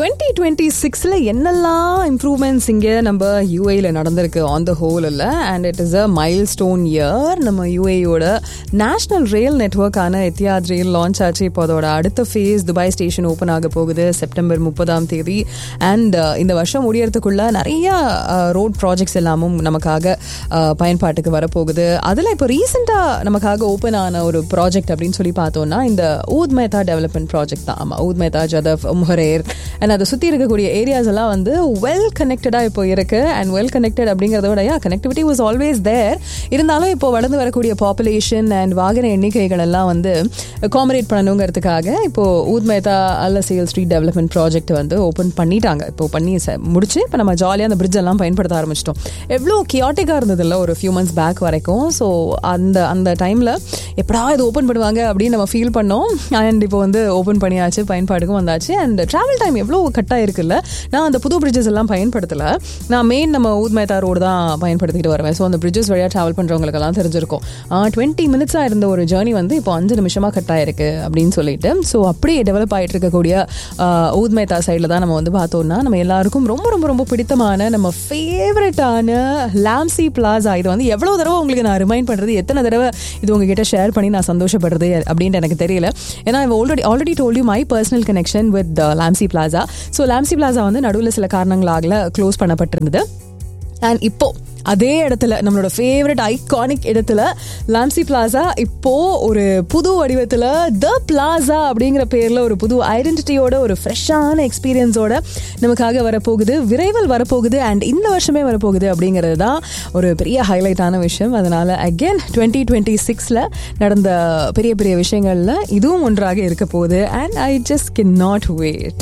twenty twenty சிக்ஸில் என்னெல்லாம் improvements இங்கே நம்ம யூஏயில் நடந்திருக்கு ஆன் த ஹோல் இல்லை and it is a milestone year நம்ம யூஏயோட நேஷனல் ரயில் நெட்ஒர்க்கான எத்தியாத் ரயில் லான்ச் ஆச்சு இப்போ அதோட அடுத்த ஃபேஸ் துபாய் ஸ்டேஷன் ஓப்பன் ஆக போகுது செப்டம்பர் முப்பதாம் தேதி அண்ட் இந்த வருஷம் முடியறதுக்குள்ள நிறைய ரோட் ப்ராஜெக்ட்ஸ் எல்லாமும் நமக்காக uh, பயன்பாட்டுக்கு வரப்போகுது அதில் இப்போ ரீசெண்டாக நமக்காக ஓப்பன் ஆன ஒரு ப்ராஜெக்ட் அப்படின்னு சொல்லி பார்த்தோம்னா இந்த ஊத் மேத்தா டெவலப்மெண்ட் ப்ராஜெக்ட் தான் ஆமாம் ஊத் மேத்தா ஜதப் முஹரேர் அண்ட் அதை சுற்றி இருக்கக்கூடிய ஏரியாஸ் எல்லாம் வந்து வெல் கனெக்டடாக இப்போ இருக்கு அண்ட் வெல் கனெக்டட் அப்படிங்கிறத விட yeah connectivity was always there இருந்தாலும் இப்போ வளர்ந்து வரக்கூடிய பாப்புலேஷன் அண்ட் வாகன எண்ணிக்கைகள் எல்லாம் வந்து அகாமரேட் பண்ணணுங்கிறதுக்காக இப்போ ஊத் மேத்தா அல்ல சேல் ஸ்ட்ரீட் டெவலப்மெண்ட் ப்ராஜெக்ட் வந்து ஓப்பன் பண்ணிட்டாங்க இப்போ பண்ணி ச- முடிச்சு இப்போ நம்ம ஜாலியாக அந்த பிரிட்ஜ் எல்லாம் பயன்படுத்த ஆரம்பிச்சிட்டோம் எவ்வளோ கியாட்டிக்காக இருந்தது இல்லை ஒரு ஃபியூ மந்த்ஸ் பேக் வரைக்கும் ஸோ அந்த அந்த டைமில் எப்படா இது ஓப்பன் பண்ணுவாங்க அப்படின்னு நம்ம ஃபீல் பண்ணோம் அண்ட் இப்போ வந்து ஓப்பன் பண்ணியாச்சு பயன்பாடுக்கும் வந்தாச்சு அண்ட் ட்ராவல் டைம் எவ்வளோ கட்டாக இருக்குல்ல நான் அந்த புது பிரிட்ஜஸ் எல்லாம் பயன்படுத்தலை நான் மெயின் நம்ம ஊத் மேத்தா ரோடு தான் பயன்படுத்திட்டு வருவேன் ஸோ அந்த பிரிட்ஜஸ் வழியாக ட்ராவல் பண்ணுறவங்களுக்கெல்லாம் தெரிஞ்சிருக்கும் டுவெண்ட்டி மினிட்ஸாக இருந்த ஒரு ஜேர்னி வந்து இப்போ அஞ்சு நிமிஷமாக கட் ஆயிருக்கு அப்படின்னு சொல்லிட்டு ஸோ அப்படியே டெவலப் ஆகிட்டு இருக்கக்கூடிய ஆஹ், ஊத் மேத்தா சைடில் தான் நம்ம வந்து பார்த்தோம்னா நம்ம எல்லாருக்கும் ரொம்ப ரொம்ப ரொம்ப பிடித்தமான நம்ம ஃபேவரட்டான லாம்சி பிளாசா இது வந்து எவ்வளோ தடவை உங்களுக்கு நான் ரிமைண்ட் பண்ணுறது எத்தனை தடவை இது உங்ககிட்ட ஷேர் பண்ணி நான் சந்தோஷப்படுறது அப்படின்ட்டு எனக்கு தெரியல ஏன்னா already already told you my personal connection with Lamcy Plaza so Lamcy Plaza வந்து நடுவில் சில காரணங்களாக க்ளோஸ் பண்ணப்பட்டிருந்தது அண்ட் இப்போ அதே இடத்துல நம்மளோட ஃபேவரட் ஐகானிக் இடத்துல லாம்சி பிளாசா இப்போ ஒரு புது வடிவத்தில் த பிளாசா அப்படிங்கிற பேரில் ஒரு புது ஐடென்டிட்டியோட ஒரு ஃப்ரெஷ்ஷான எக்ஸ்பீரியன்ஸோட நமக்காக வரப்போகுது விரைவில் வரப்போகுது அண்ட் இந்த வருஷமே வரப்போகுது அப்படிங்கிறது தான் ஒரு பெரிய ஹைலைட்டான விஷயம் அதனால அகெயின் டுவெண்ட்டி டுவெண்ட்டி சிக்ஸில் நடந்த பெரிய பெரிய விஷயங்களில் இதுவும் ஒன்றாக இருக்க போகுது and I just can not wait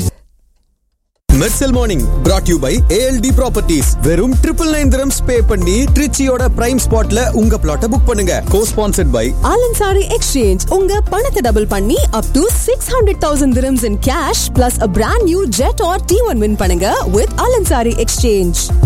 Mersal morning brought you by ALT properties வெறும் ட்ரிபிள் நைன் திரம்ஸ் பே பண்ணி ட்ரிச்சியோட பிரைம் ஸ்பாட்ல உங்க பிளாட்டை புக் பண்ணுங்க go sponsored by Al Ansari exchange உங்க பணத்தை டபுள் பண்ணி up to six hundred thousand dirhams in cash plus a brand new jet R T one win பண்ணுங்க வித் ஆலன்சாரி எக்ஸ்சேஞ்ச்